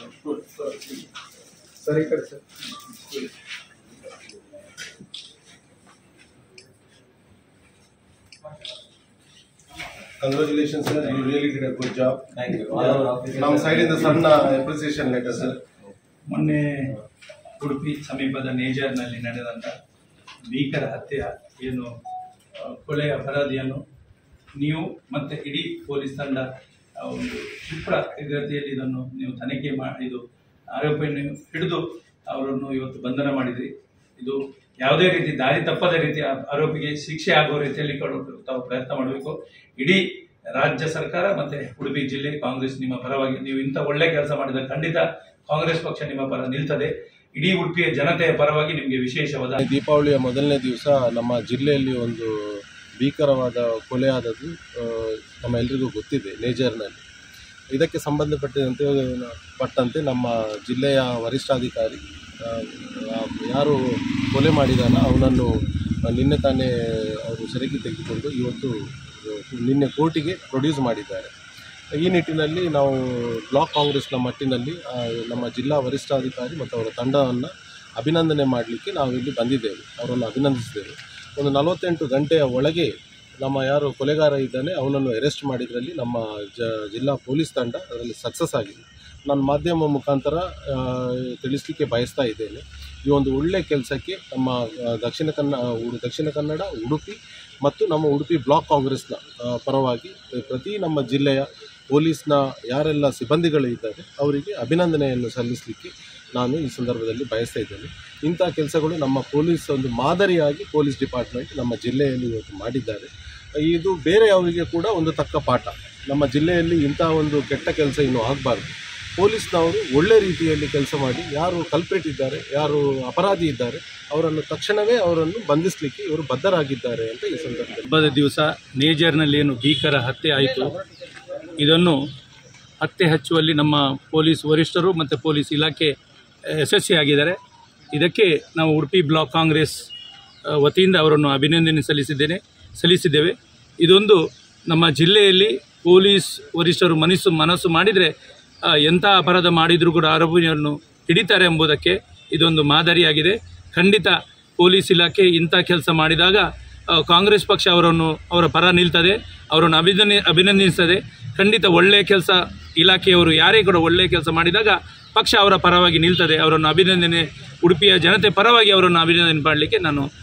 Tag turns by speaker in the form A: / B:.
A: Sir ಈ ಕಡೆ sir
B: Congratulations, sir. You really did a good job.
C: Thank you. All our officers.
B: ನಮ್ಮ ಸೈಡಿಂದ ಸಣ್ಣ ಅಪ್ರಿಸಿಯೇಷನ್ ಲೆಟರ್ ಸರ್
D: ಮೊನ್ನೆ ಉಡುಪಿ ಸಮೀಪದ ನೇಜರ್ನಲ್ಲಿ ನಡೆದಂಥ ಭೀಕರ ಹತ್ಯೆಯ ಏನು ಆ, ಕೊಲೆ ಅಪರಾಧಿಯನ್ನು ನೀವು ಮತ್ತೆ ಇಡೀ ಪೊಲೀಸ್ ತಂಡ ಆ, ಒಂದು ಕ್ಷಿಪ್ರ ಗತಿಯಲ್ಲಿ ಇದನ್ನು ನೀವು ತನಿಖೆ ಮಾಡಿ ಇದು ಆರೋಪಿಯನ್ನು ಹಿಡಿದು ಅವರನ್ನು ಇವತ್ತು ಬಂಧನ ಮಾಡಿದ್ರಿ ಇದು ಯಾವುದೇ ರೀತಿ ದಾರಿ ತಪ್ಪದ ರೀತಿ ಆ ಆರೋಪಿಗೆ ಶಿಕ್ಷೆ ಆಗುವ ರೀತಿಯಲ್ಲಿ ಕೊಡೋಕೆ ತಾವು ಪ್ರಯತ್ನ ಮಾಡಬೇಕು ಇಡೀ ರಾಜ್ಯ ಸರ್ಕಾರ ಮತ್ತೆ ಉಡುಪಿ ಜಿಲ್ಲೆ ಕಾಂಗ್ರೆಸ್ ನಿಮ್ಮ ಪರವಾಗಿ ನೀವು ಇಂಥ ಒಳ್ಳೆ ಕೆಲಸ ಮಾಡಿದ ಖಂಡಿತ ಕಾಂಗ್ರೆಸ್ ಪಕ್ಷ ನಿಮ್ಮ ಪರ ನಿಲ್ತದೆ ಇಡೀ ಉಡುಪಿಯ ಜನತೆಯ ಪರವಾಗಿ ನಿಮಗೆ ವಿಶೇಷವಾದ
B: ದೀಪಾವಳಿಯ ಮೊದಲನೇ ದಿವಸ ನಮ್ಮ ಜಿಲ್ಲೆಯಲ್ಲಿ ಒಂದು ಭೀಕರವಾದ ಕೊಲೆ ಆದದ್ದು ಆ, ನಮ್ಮ ಎಲ್ರಿಗೂ ಗೊತ್ತಿದೆ ನೇಜರ್ನಲ್ಲಿ ಇದಕ್ಕೆ ಸಂಬಂಧಪಟ್ಟಂತೆ ಪಟ್ಟಂತೆ ನಮ್ಮ ಜಿಲ್ಲೆಯ ವರಿಷ್ಠಾಧಿಕಾರಿ ಆ, ಆ, ಯಾರು ಕೊಲೆ ಮಾಡಿದಾನ ಅವನನ್ನು ನಿನ್ನೆ ತಾನೇ ಅವರು ಸೆರೆಗೆ ತೆಗೆದುಕೊಂಡು ಇವತ್ತು ನಿನ್ನೆ ಕೋರ್ಟಿಗೆ ಪ್ರೊಡ್ಯೂಸ್ ಮಾಡಿದ್ದಾರೆ ಈ ನಿಟ್ಟಿನಲ್ಲಿ ನಾವು ಬ್ಲಾಕ್ ಕಾಂಗ್ರೆಸ್ನ ಮಟ್ಟಿನಲ್ಲಿ ಆ, ನಮ್ಮ ಜಿಲ್ಲಾ ವರಿಷ್ಠಾಧಿಕಾರಿ ಮತ್ತು ಅವರ ತಂಡವನ್ನು ಅಭಿನಂದನೆ ಮಾಡಲಿಕ್ಕೆ ನಾವು ಇಲ್ಲಿ ಬಂದಿದ್ದೇವೆ ಅವರನ್ನು ಅಭಿನಂದಿಸಿದ್ದೇವೆ ಒಂದು ನಲವತ್ತೆಂಟು ಗಂಟೆಯ ಒಳಗೆ ನಮ್ಮ ಯಾರು ಕೊಲೆಗಾರ ಇದ್ದಾನೆ ಅವನನ್ನು ಅರೆಸ್ಟ್ ಮಾಡಿದ್ರಲ್ಲಿ ನಮ್ಮ ಜ ಜಿಲ್ಲಾ ಪೊಲೀಸ್ ತಂಡ ಅದರಲ್ಲಿ ಸಕ್ಸಸ್ ಆಗಿದೆ ನಾನು ಮಾಧ್ಯಮ ಮುಖಾಂತರ ಆ, ತಿಳಿಸ್ಲಿಕ್ಕೆ ಬಯಸ್ತಾ ಇದ್ದೇನೆ ಈ ಒಂದು ಒಳ್ಳೆ ಕೆಲಸಕ್ಕೆ ನಮ್ಮ ಆ, ದಕ್ಷಿಣ ಕನ್ನಡ ಉಡು ದಕ್ಷಿಣ ಕನ್ನಡ ಉಡುಪಿ ಮತ್ತು ನಮ್ಮ ಉಡುಪಿ ಬ್ಲಾಕ್ ಕಾಂಗ್ರೆಸ್ನ ಆ, ಪರವಾಗಿ ಪ್ರತಿ ನಮ್ಮ ಜಿಲ್ಲೆಯ ಪೊಲೀಸ್ನ ಯಾರೆಲ್ಲ ಸಿಬ್ಬಂದಿಗಳು ಇದ್ದಾರೆ ಅವರಿಗೆ ಅಭಿನಂದನೆಯನ್ನು ಸಲ್ಲಿಸಲಿಕ್ಕೆ ನಾನು ಈ ಸಂದರ್ಭದಲ್ಲಿ ಬಯಸ್ತಾ ಇದ್ದೇನೆ ಇಂಥ ಕೆಲಸಗಳು ನಮ್ಮ ಪೊಲೀಸ್ ಒಂದು ಮಾದರಿಯಾಗಿ ಪೊಲೀಸ್ ಡಿಪಾರ್ಟ್ಮೆಂಟ್ ನಮ್ಮ ಜಿಲ್ಲೆಯಲ್ಲಿ ಇವತ್ತು ಮಾಡಿದ್ದಾರೆ ಇದು ಬೇರೆಯವರಿಗೆ ಕೂಡ ಒಂದು ತಕ್ಕ ಪಾಠ ನಮ್ಮ ಜಿಲ್ಲೆಯಲ್ಲಿ ಇಂಥ ಒಂದು ಕೆಟ್ಟ ಕೆಲಸ ಇನ್ನೂ ಆಗಬಾರ್ದು ಪೊಲೀಸ್ನವರು ಒಳ್ಳೆ ರೀತಿಯಲ್ಲಿ ಕೆಲಸ ಮಾಡಿ ಯಾರು ಕಲ್ಪ್ರೇಟ್ ಇದ್ದಾರೆ ಯಾರು ಅಪರಾಧಿ ಇದ್ದಾರೆ ಅವರನ್ನು ತಕ್ಷಣವೇ ಅವರನ್ನು ಬಂಧಿಸಲಿಕ್ಕೆ ಇವರು ಬದ್ಧರಾಗಿದ್ದಾರೆ ಅಂತ ಈ ಸಂದರ್ಭದಲ್ಲಿ
D: ಹಬ್ಬದ ದಿವಸ ನೇಜರ್ನಲ್ಲಿ ಏನು ಭೀಕರ ಹತ್ಯೆ ಆಯಿತು ಇದನ್ನು ಹತ್ಯೆ ಹಚ್ಚುವಲ್ಲಿ ನಮ್ಮ ಪೊಲೀಸ್ ವರಿಷ್ಠರು ಮತ್ತು ಪೊಲೀಸ್ ಇಲಾಖೆ ಆ, ಯಶಸ್ವಿಯಾಗಿದ್ದಾರೆ ಇದಕ್ಕೆ ನಾವು ಉಡುಪಿ ಬ್ಲಾಕ್ ಕಾಂಗ್ರೆಸ್ ಆ, ವತಿಯಿಂದ ಅವರನ್ನು ಅಭಿನಂದನೆ ಸಲ್ಲಿಸಿದ್ದೇನೆ ಸಲ್ಲಿಸಿದ್ದೇವೆ ಇದೊಂದು ನಮ್ಮ ಜಿಲ್ಲೆಯಲ್ಲಿ ಪೊಲೀಸ್ ವರಿಷ್ಠರು ಮನಸ್ಸು ಮನಸ್ಸು ಮಾಡಿದರೆ ಆ, ಎಂಥ ಅಪರಾಧ ಮಾಡಿದರೂ ಕೂಡ ಆರೋಪಿಯನ್ನು ಹಿಡಿತಾರೆ ಎಂಬುದಕ್ಕೆ ಇದೊಂದು ಮಾದರಿಯಾಗಿದೆ ಖಂಡಿತ ಪೊಲೀಸ್ ಇಲಾಖೆ ಇಂಥ ಕೆಲಸ ಮಾಡಿದಾಗ ಆ, ಕಾಂಗ್ರೆಸ್ ಪಕ್ಷ ಅವರನ್ನು ಅವರ ಪರ ನಿಲ್ತದೆ ಅವರನ್ನು ಅಭಿನಂದಿ ಅಭಿನಂದಿಸ್ತದೆ ಖಂಡಿತ ಒಳ್ಳೆಯ ಕೆಲಸ ಇಲಾಖೆಯವರು ಯಾರೇ ಕೂಡ ಒಳ್ಳೆಯ ಕೆಲಸ ಮಾಡಿದಾಗ ಪಕ್ಷ ಅವರ ಪರವಾಗಿ ನಿಲ್ತದೆ ಅವರನ್ನು ಅಭಿನಂದನೆ ಉಡುಪಿಯ ಜನತೆ ಪರವಾಗಿ ಅವರನ್ನು ಅಭಿನಂದನೆ ಮಾಡಲಿಕ್ಕೆ ನಾನು